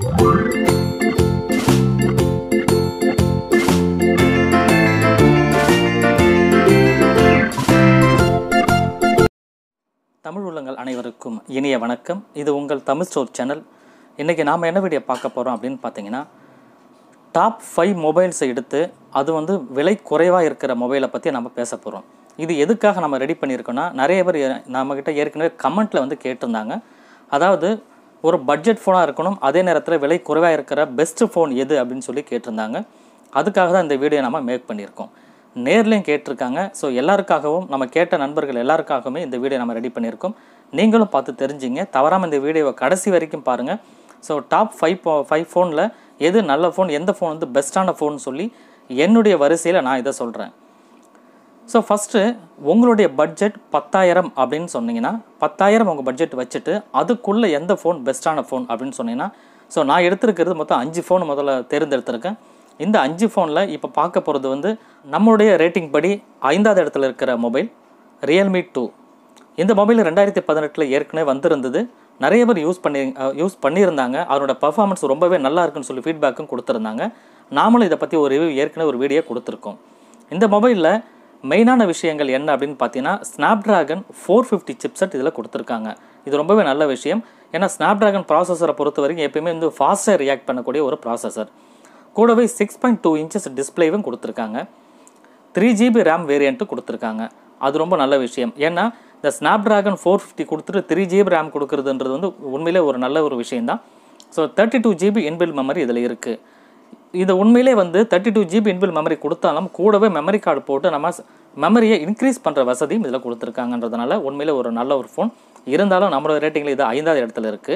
தமிழ் உள்ளங்கள் அனைவருக்கும் இனிய வணக்கம் இது உங்கள் தமிழ் ஸ்டோர் சேனல் இன்றைக்கி நாம் என்ன வீடியோ பார்க்க போகிறோம் அப்படின்னு பார்த்தீங்கன்னா டாப் ஃபைவ் மொபைல்ஸை எடுத்து அது வந்து விலை குறைவாக இருக்கிற மொபைலை பற்றி நம்ம பேச போகிறோம் இது எதுக்காக நம்ம ரெடி பண்ணியிருக்கோன்னா நிறைய பேர் ஏ- நம்மக்கிட்ட ஏற்கனவே கமெண்ட்டில் வந்து கேட்டிருந்தாங்க அதாவது ஒரு பட்ஜெட் ஃபோனாக இருக்கணும் அதே நேரத்தில் விலை குறைவாக இருக்கிற பெஸ்ட் ஃபோன் எது அப்படின்னு சொல்லி கேட்டிருந்தாங்க அதுக்காக தான் இந்த வீடியோ நம்ம மேக் பண்ணியிருக்கோம் நேர்லையும் கேட்டிருக்காங்க ஸோ எல்லாருக்காகவும் நம்ம கேட்ட நண்பர்கள் எல்லாருக்காகவுமே இந்த வீடியோ நம்ம ரெடி பண்ணியிருக்கோம் நீங்களும் பார்த்து தெரிஞ்சுங்க தவறாமல் இந்த வீடியோவை கடைசி வரைக்கும் பாருங்கள் ஸோ டாப் ஃபைவ் ஃபைவ் ஃபோனில் எது நல்ல ஃபோன் எந்த ஃபோன் வந்து பெஸ்ட்டான ஃபோன் சொல்லி என்னுடைய வரிசையில் நான் இதை சொல்கிறேன் ஸோ ஃபஸ்ட்டு உங்களுடைய பட்ஜெட் பத்தாயிரம் அப்படின்னு சொன்னீங்கன்னா பத்தாயிரம் உங்கள் பட்ஜெட் வச்சுட்டு அதுக்குள்ளே எந்த ஃபோன் பெஸ்ட்டான ஃபோன் அப்படின்னு சொன்னீங்கன்னா ஸோ நான் எடுத்திருக்கிறது மொத்தம் அஞ்சு ஃபோன் முதல்ல தேர்ந்தெடுத்திருக்கேன் இந்த அஞ்சு ஃபோனில் இப்போ பார்க்க போகிறது வந்து நம்மளுடைய ரேட்டிங் படி ஐந்தாவது இடத்துல இருக்கிற மொபைல் ரியல்மி டூ இந்த மொபைல் ரெண்டாயிரத்தி பதினெட்டில் ஏற்கனவே வந்திருந்தது நிறைய பேர் யூஸ் பண்ணி யூஸ் பண்ணியிருந்தாங்க அதனோட பர்ஃபார்மன்ஸ் ரொம்பவே நல்லா இருக்குன்னு சொல்லி ஃபீட்பேக்கும் கொடுத்துருந்தாங்க நாமளும் இதை பற்றி ஒரு ரிவ்யூ ஏற்கனவே ஒரு வீடியோ கொடுத்துருக்கோம் இந்த மொபைலில் மெயினான விஷயங்கள் என்ன அப்படின்னு பார்த்தீங்கன்னா ஸ்னாப்ட்ராகன் ஃபோர் ஃபிஃப்டி சிப்செட் இதில் கொடுத்துருக்காங்க இது ரொம்பவே நல்ல விஷயம் ஏன்னா ஸ்னாப்ட்ராகன் ப்ராசஸரை பொறுத்த வரைக்கும் எப்பயுமே வந்து ஃபாஸ்ட்டாக ரியாக்ட் பண்ணக்கூடிய ஒரு ப்ராசஸர் கூடவே சிக்ஸ் பாயிண்ட் டூ இன்ச்சஸ் டிஸ்பிளேவும் கொடுத்துருக்காங்க த்ரீ ஜிபி ரேம் வேரியண்ட்டு கொடுத்துருக்காங்க அது ரொம்ப நல்ல விஷயம் ஏன்னா இந்த ஸ்னாப்ட்ராகன் ஃபோர் ஃபிஃப்டி கொடுத்துட்டு த்ரீ ஜிபி ரேம் கொடுக்குறதுன்றது வந்து உண்மையிலே ஒரு நல்ல ஒரு விஷயம்தான் so thirty two GB inbuilt memory இதில் இருக்குது இது உண்மையிலே வந்து thirty two GB inbuilt memory கொடுத்தாலும் கூடவே மெமரி கார்டு போட்டு நம்ம மெமரியை இன்க்ரீஸ் பண்ணுற வசதியும் இதில் கொடுத்துருக்காங்கன்றதுனால உண்மையிலே ஒரு நல்ல ஒரு ஃபோன் இருந்தாலும் நம்மளோட ரேட்டிங்கில் இது ஐந்தாவது இடத்துல இருக்குது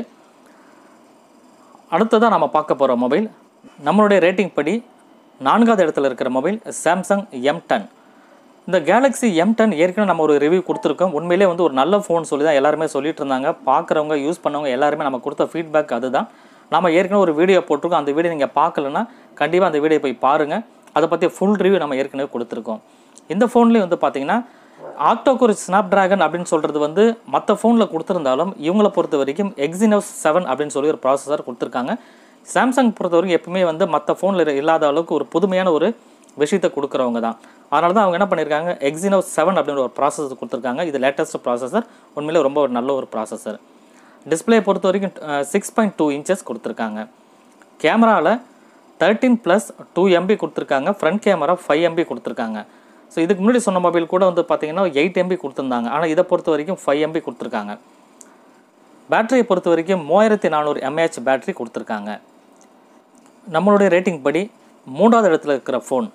அடுத்ததாக நம்ம பார்க்க போகிற மொபைல் நம்மளுடைய ரேட்டிங் படி நான்காவது இடத்துல இருக்கிற மொபைல் சாம்சங் எம் டென் இந்த கேலக்ஸி எம் டென் ஏற்கனவே நம்ம ஒரு ரிவ்யூ கொடுத்துருக்கோம் உண்மையிலே வந்து ஒரு நல்ல ஃபோன் சொல்லி தான் எல்லாருமே சொல்லிட்டு இருந்தாங்க பார்க்குறவங்க யூஸ் பண்ணவங்க எல்லாருமே நம்ம கொடுத்த ஃபீட்பேக் அதுதான் நம்ம ஏற்கனவே ஒரு வீடியோ போட்டிருக்கோம் அந்த வீடியோ நீங்கள் பார்க்கலன்னா கண்டிப்பாக அந்த வீடியோ போய் பாருங்கள் அதை பற்றி ஃபுல் ரிவ்யூ நம்ம ஏற்கனவே கொடுத்துருக்கோம் இந்த ஃபோன்லேயும் வந்து பார்த்தீங்கன்னா ஆக்டோகோர் ஸ்னாப் டிராகன் அப்படின்னு சொல்கிறது வந்து மற்ற ஃபோனில் கொடுத்துருந்தாலும் இவங்கள பொறுத்த வரைக்கும் எக்ஸினோஸ் செவன் அப்படின்னு சொல்லி ஒரு ப்ராசஸர் கொடுத்துருக்காங்க சாம்சங் பொறுத்த வரைக்கும் எப்பவுமே வந்து மற்ற ஃபோனில் இல்லாத அளவுக்கு ஒரு புதுமையான ஒரு விஷயத்தை கொடுக்குறவங்க தான் அதனால தான் அவங்க என்ன பண்ணியிருக்காங்க எக்ஸினோஸ் செவன் அப்படின்ற ஒரு ப்ராசஸர் கொடுத்துருக்காங்க இது லேட்டஸ்ட் ப்ராசஸர் உண்மையிலே ரொம்ப ஒரு நல்ல ஒரு ப்ராசஸர் டிஸ்பிளே பொறுத்த வரைக்கும் சிக்ஸ் பாயிண்ட் டூ இன்ச்சஸ் கொடுத்துருக்காங்க கேமராவில் தேர்ட்டீன் ப்ளஸ் டூ எம்பி கொடுத்துருக்காங்க ஃப்ரண்ட் கேமரா ஃபைவ் எம்பி கொடுத்துருக்காங்க ஸோ இதுக்கு முன்னாடி சொன்ன மொபைல் கூட வந்து பார்த்தீங்கன்னா எயிட் எம்பி கொடுத்துருந்தாங்க ஆனால் இதை பொறுத்த வரைக்கும் ஃபைவ் எம்பி கொடுத்துருக்காங்க பேட்டரியை பொறுத்த வரைக்கும் மூவாயிரத்தி நானூறு எம்ஏஹெச் பேட்டரி கொடுத்துருக்காங்க நம்மளுடைய ரேட்டிங் படி மூன்றாவது இடத்துல இருக்கிற ஃபோன்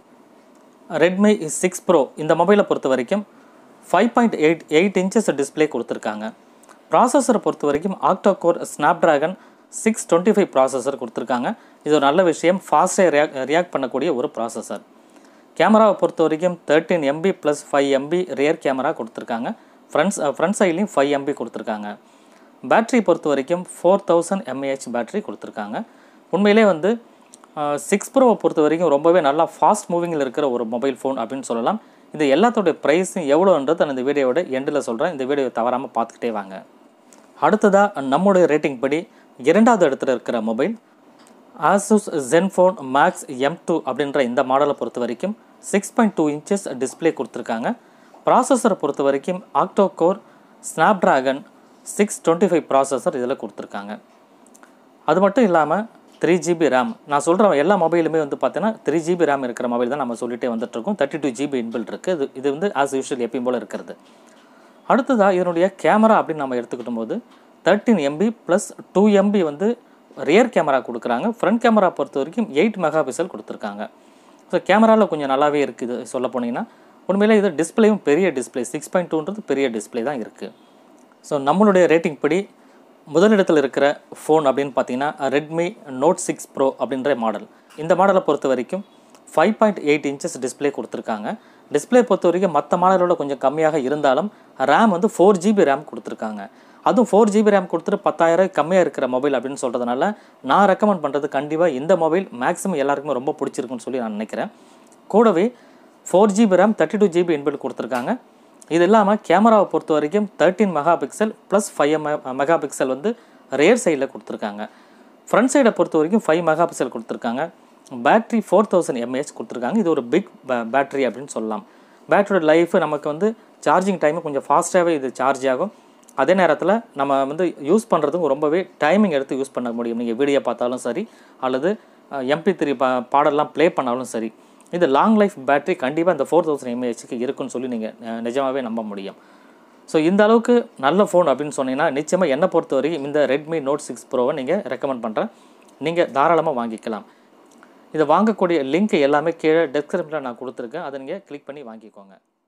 ரெட்மி சிக்ஸ் ப்ரோ இந்த மொபைலை பொறுத்த வரைக்கும் five point eight eight inches display கொடுத்துருக்காங்க ப்ராசஸரை பொறுத்த வரைக்கும் octa core Snapdragon six twenty five processor கொடுத்துருக்காங்க இது ஒரு நல்ல விஷயம் ஃபாஸ்ட்டாக ரியாக்ட் ரியாக்ட் பண்ணக்கூடிய ஒரு ப்ராசஸர் கேமராவை பொறுத்த வரைக்கும் thirteen MP plus five MP rear camera கொடுத்துருக்காங்க ஃப்ரண்ட்ஸ் ஃப்ரண்ட் சைட்லேயும் ஃபைவ் எம்பி கொடுத்துருக்காங்க பேட்டரி பொறுத்த வரைக்கும் ஃபோர் தௌசண்ட் எம்ஏஹெச் பேட்டரி கொடுத்துருக்காங்க உண்மையிலே வந்து சிக்ஸ் ப்ரோவை பொறுத்த வரைக்கும் ரொம்பவே நல்லா ஃபாஸ்ட் மூவிங்கில் இருக்கிற ஒரு மொபைல் ஃபோன் அப்படின்னு சொல்லலாம் இது எல்லாத்தோடைய ப்ரைஸும் எவ்வளோன்றது நான் இந்த வீடியோவோட எண்டில் சொல்கிறேன் இந்த வீடியோவை தவறாமல் பார்த்துக்கிட்டே வாங்க அடுத்ததாக நம்முடைய ரேட்டிங் படி இரண்டாவது இடத்துல இருக்கிற mobile Asus Zenfone Max M two அப்படின்ற இந்த மாடலை பொறுத்த வரைக்கும் six point two inches display கொடுத்துருக்காங்க ப்ராசஸரை பொறுத்த வரைக்கும் octa core Snapdragon six twenty five processor இதில் கொடுத்துருக்காங்க அது மட்டும் இல்லாமல் த்ரீ ஜிபி ரேம் நான் சொல்கிற எல்லா மொபைலுமே வந்து பார்த்தீங்கன்னா த்ரீ ஜிபி ரேம் இருக்கிற மொபைல் தான் நம்ம சொல்லிட்டே வந்துட்டுருக்கோம் தேர்ட்டி டூ ஜிபி இன்பில்ட் இருக்குது இது இது வந்து ஆஸ் யூஷுவல் எப்பயும் போல் இருக்கிறது அடுத்ததாக இதனுடைய கேமரா அப்படின்னு நம்ம எடுத்துக்கிட்டும் போது thirteen MP plus two MP வந்து ரியர் கேமரா கொடுக்குறாங்க ஃப்ரண்ட் கேமரா பொறுத்த வரைக்கும் எயிட் மெகா பிக்சல் கொடுத்துருக்காங்க ஸோ கேமராவில் கொஞ்சம் நல்லாவே இருக்குது சொல்ல போனீங்கன்னா உண்மையிலே இது டிஸ்பிளேயும் பெரிய டிஸ்பிளே சிக்ஸ் பாயிண்ட் டூன்றது பெரிய டிஸ்பிளே தான் இருக்குது ஸோ நம்மளுடைய ரேட்டிங் படி முதலிடத்தில் இருக்கிற ஃபோன் அப்படின்னு பார்த்தீங்கன்னா ரெட்மி நோட் சிக்ஸ் ப்ரோ அப்படின்ற மாடல் இந்த மாடலை பொறுத்த வரைக்கும் five point eight inches display கொடுத்துருக்காங்க டிஸ்பிளே பொறுத்த வரைக்கும் மற்ற மாடலோட கொஞ்சம் கம்மியாக இருந்தாலும் ரேம் வந்து ஃபோர் ஜிபி ரேம் கொடுத்துருக்காங்க அதுவும் ஃபோர் ஜிபி ரேம் கொடுத்துட்டு பத்தாயிரம் கம்மியாக இருக்கிற மொபைல் அப்படின்னு சொல்கிறதுனால நான் ரெக்கமெண்ட் பண்ணுறது கண்டிப்பாக இந்த மொபைல் மேக்ஸிமம் எல்லாருக்குமே ரொம்ப பிடிச்சிருக்குன்னு சொல்லி நான் நினைக்கிறேன் கூடவே four GB RAM thirty two GB inbuilt கொடுத்துருக்காங்க இது இல்லாமல் கேமராவை பொறுத்த வரைக்கும் thirteen megapixel plus five megapixel வந்து ரேர் சைடில் கொடுத்துருக்காங்க ஃப்ரண்ட் சைடை பொறுத்த வரைக்கும் ஃபைவ் மெகா பிக்சல் கொடுத்துருக்காங்க பேட்ரி ஃபோர் தௌசண்ட் எம்ஏஹெச் கொடுத்துருக்காங்க இது ஒரு பிக் பேட்ரி அப்படின்னு சொல்லலாம் பேட்டரியோட லைஃப் நமக்கு வந்து சார்ஜிங் டைமு கொஞ்சம் ஃபாஸ்ட்டாகவே இது சார்ஜ் ஆகும் அதே நேரத்தில் நம்ம வந்து யூஸ் பண்ணுறதுக்கு ரொம்பவே டைமிங் எடுத்து யூஸ் பண்ண முடியும் நீங்கள் வீடியோ பார்த்தாலும் சரி அல்லது எம்பி த்ரீ பா பாடலாம் ப்ளே பண்ணாலும் சரி இது லாங் லைஃப் பேட்டரி கண்டிப்பாக இந்த ஃபோர் தௌசண்ட் எம்ஏஹெச்சுக்கு இருக்குன்னு சொல்லி நீங்கள் நிஜமாகவே நம்ப முடியும் ஸோ இந்த அளவுக்கு நல்ல ஃபோன் அப்படின்னு சொன்னீங்கன்னா நிச்சயமாக என்னை பொறுத்த வரைக்கும் இந்த ரெட்மி நோட் சிக்ஸ் ப்ரோவை நீங்கள் ரெக்கமெண்ட் பண்ணுறேன் நீங்கள் தாராளமாக வாங்கிக்கலாம் இதை வாங்கக்கூடிய லிங்க் எல்லாமே கீழே டெஸ்கிரிப்ஷனில் நான் கொடுத்துருக்கேன் அதை நீங்கள் கிளிக் பண்ணி வாங்கிக்கோங்க